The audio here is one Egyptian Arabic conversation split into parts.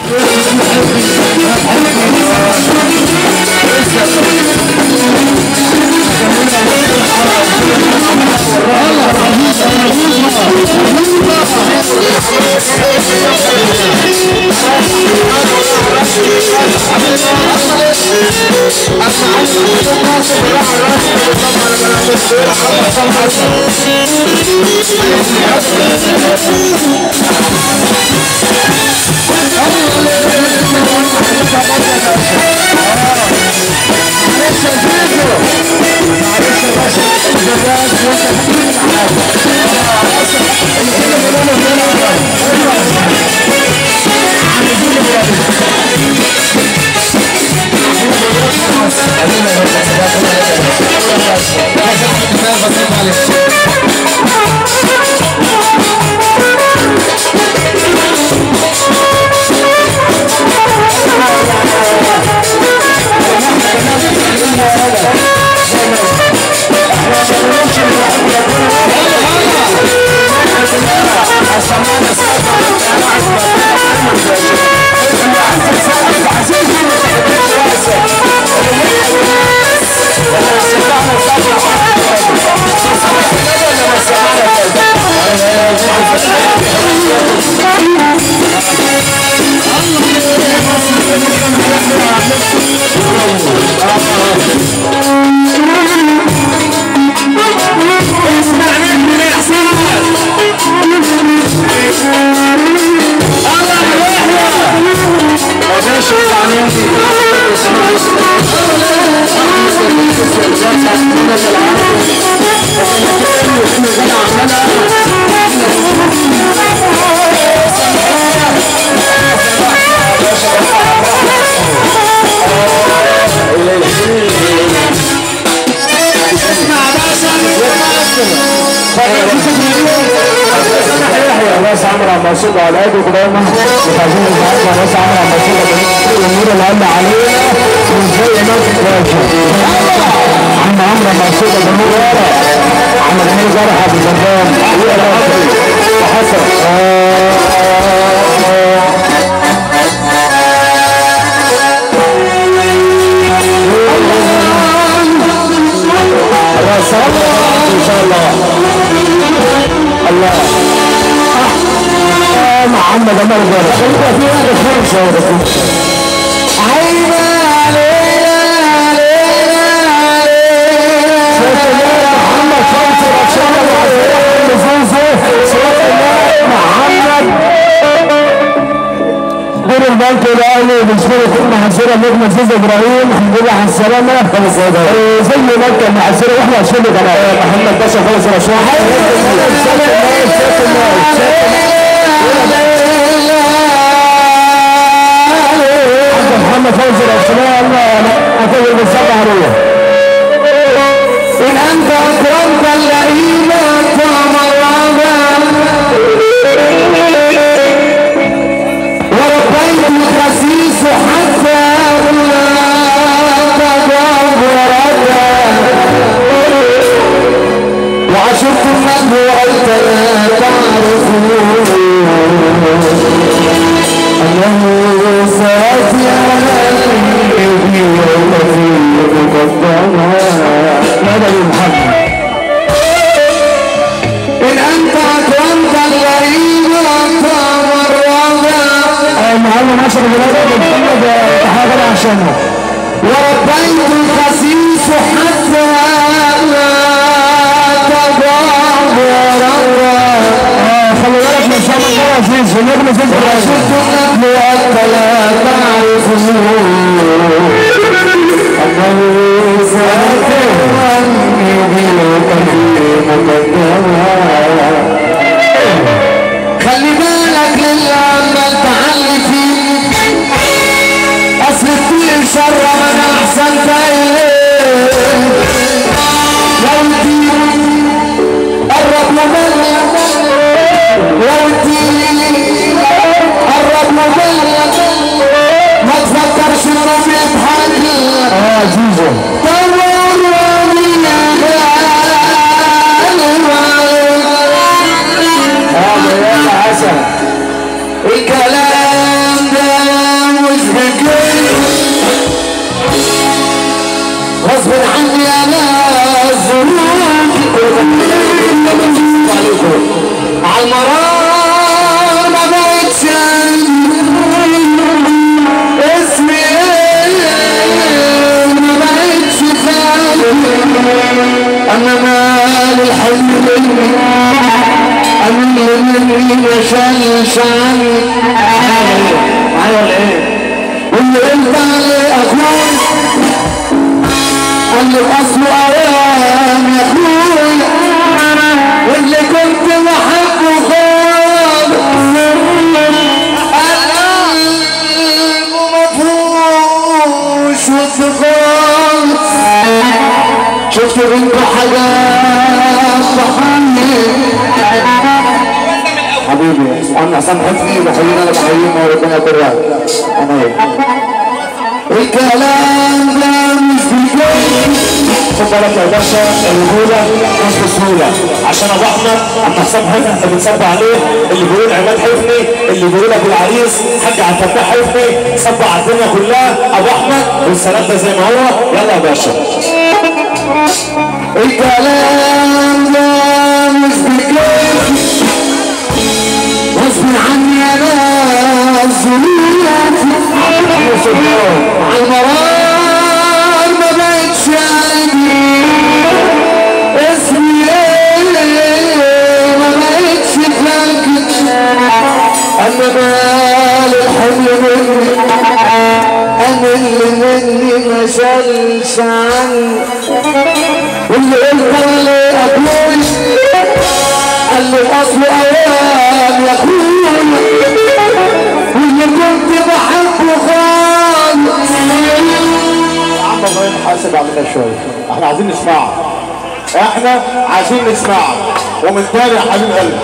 ناس عامله موسيقى على ايده قدامه مش عايزين نزعلها ناس عامله موسيقى الامور اللي قال علينا من زي ما عم عمرو موسيقى جمهور ورا عم جميل جرح ابو زنبان وحسن الله سلام ان شاء الله الله محمد عمر جارة انت في هذا فرصة عينا علينا علينا علينا محمد فرصة رشاد العزيز نفوسه صوت الله محمد دور البنك الاهلي بنشكر كل محسره نجم عزيز ابراهيم الحمد لله على السلامه زي مكه المحسره واحنا عشان كمان محمد باشا خلص رشوه محمد فوزي الاسماء الله اكبر من سبع روح ان انت اكرمت اللئيم اكرم الله وربيت الخسيس حتى وعشرت من وأنت لا تعرف أنه سيأتي على النبي والذي مقدما هذا محمد إن أنت أكرمت اللئيم أكرم الرضا محمد عشر بلاد محمد تحاول عشانه وربيت الخسيس حتى لا تضابر خلي بالك من شام الله عزيز ونجم عزيز وشفت النبل وانت لا تعرف انه سيأتي بالقلب مقدما خلي بالك للي عمال تعلي فيه اصل الطير شر من احسن اليه لو الدين قرب لمن لو الدين قرب لمن ما تفكرش انه بيضحك اه زيزو دوروني يا غالي اه يا حسن الكلام ده اللي قلت عليه اخوي قال لي الاصل اوام يا اخوي واللي كنت بحبه خالص قلبه مفهوش وسط خالص شفت بنته حاجات بحني حبيبي عم حسام حفني بحيينا انا بحييهم وربنا يكرمك انا الكلام ده مش بيجي خد بالك يا باشا الرجوله مش بسهوله عشان ابو احمد عم حسام حفني انت بتصب عليه اللي بيقول عماد حفني اللي بيقول ابو العريس حاج عبد الفتاح حفني صب على الدنيا كلها ابو احمد والسلام ده زي ما هو يلا يا باشا الكلام ده مش بيجي غصب عني انا الظروف على المرار ما بقتش عندي اسمي ايه ما بقتش فاكر انا مال الحمل مني انا اللي مني ما شالش عني واللي قلت اللي ابوي قال لي الاصل اوام يا اخويا واللي كنت بحبه خالص عم ابراهيم حاسب علينا شويه احنا عايزين نسمعك احنا عايزين نسمعك ومن تاني يا حبيب قلبي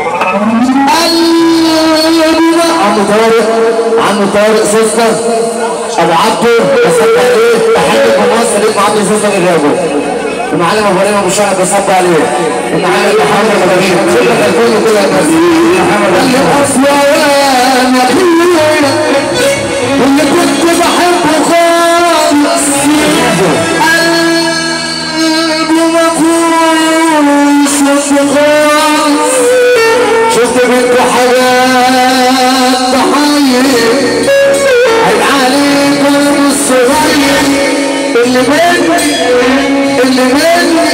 قلبنا عم طارق عم طارق سيستر ابو عبده بصب عليه تحيه في مصر اسمه عبد سيستر الرياضي المعلم ابراهيم ابو شعب بصب عليه المعلم محمد ابراهيم كل الكل كل الناس محمد الاصل يا اخويا واللي كنت بحبه خالص قلبه مفروش وش خالص شفت بنت حاجات تحيي عيب عليكم الصغير اللي مني اللي مني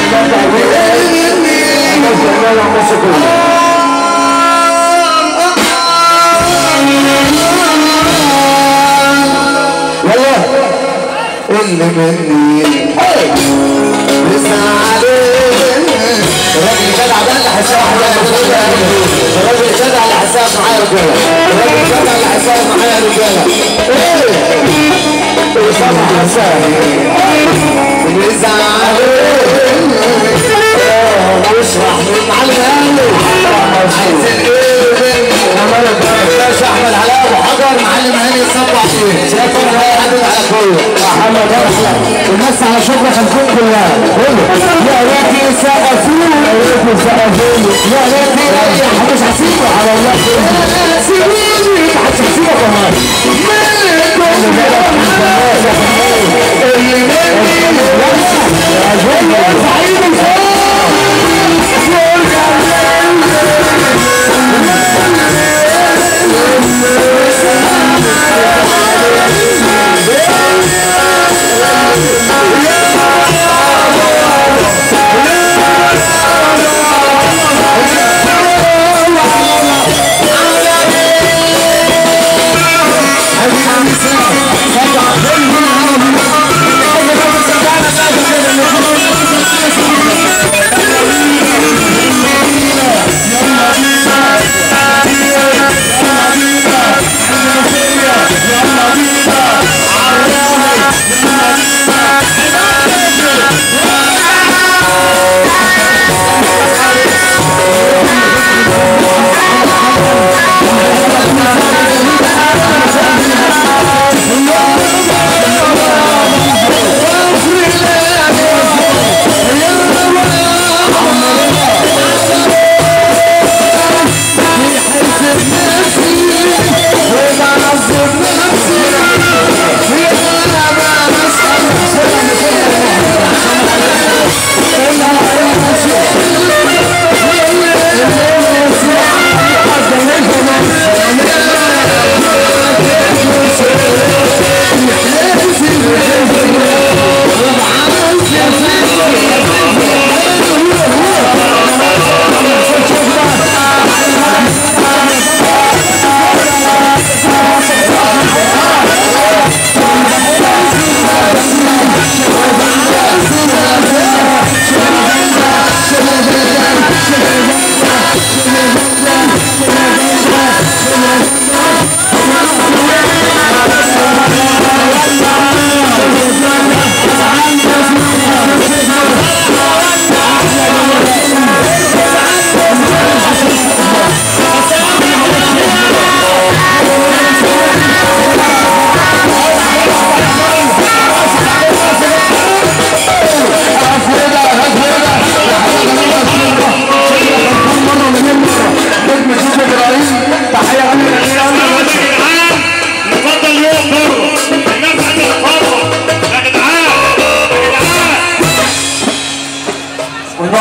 يلا اللي مني لسه عليه الراجل جدع ده اللي حساب الراجل جدع اللي حساب معايا رجاله الراجل جدع اللي حساب معايا رجاله ايه حساب حساب لسه عليه واشرح من معلم عايزين ايه باشا احمد علاء ابو حجر معلم هاني صبح فيه شايف انا هاي حدد على كله محمد احلى الناس على شكر خلفون كلها يا ريتي سقفوني يا ريتي سقفوني يا ريتي مش هسيبه على الله سيبوني مش هسيبه كمان اللي مني يا سعيد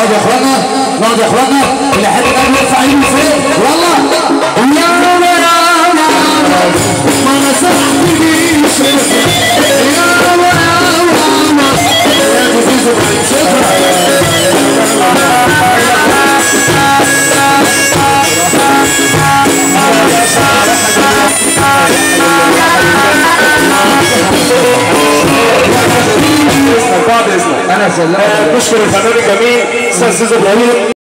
نقعد يا اخوانا نقعد يا اخوانا اللي حد قال يرفع ايده فين يلا يلا يلا يلا ما نصحتنيش يلا يلا يا جزيز ابراهيم شكرا بعد اذنك انا سلام نشكر الفنان الجميل استاذ زيزو ابراهيم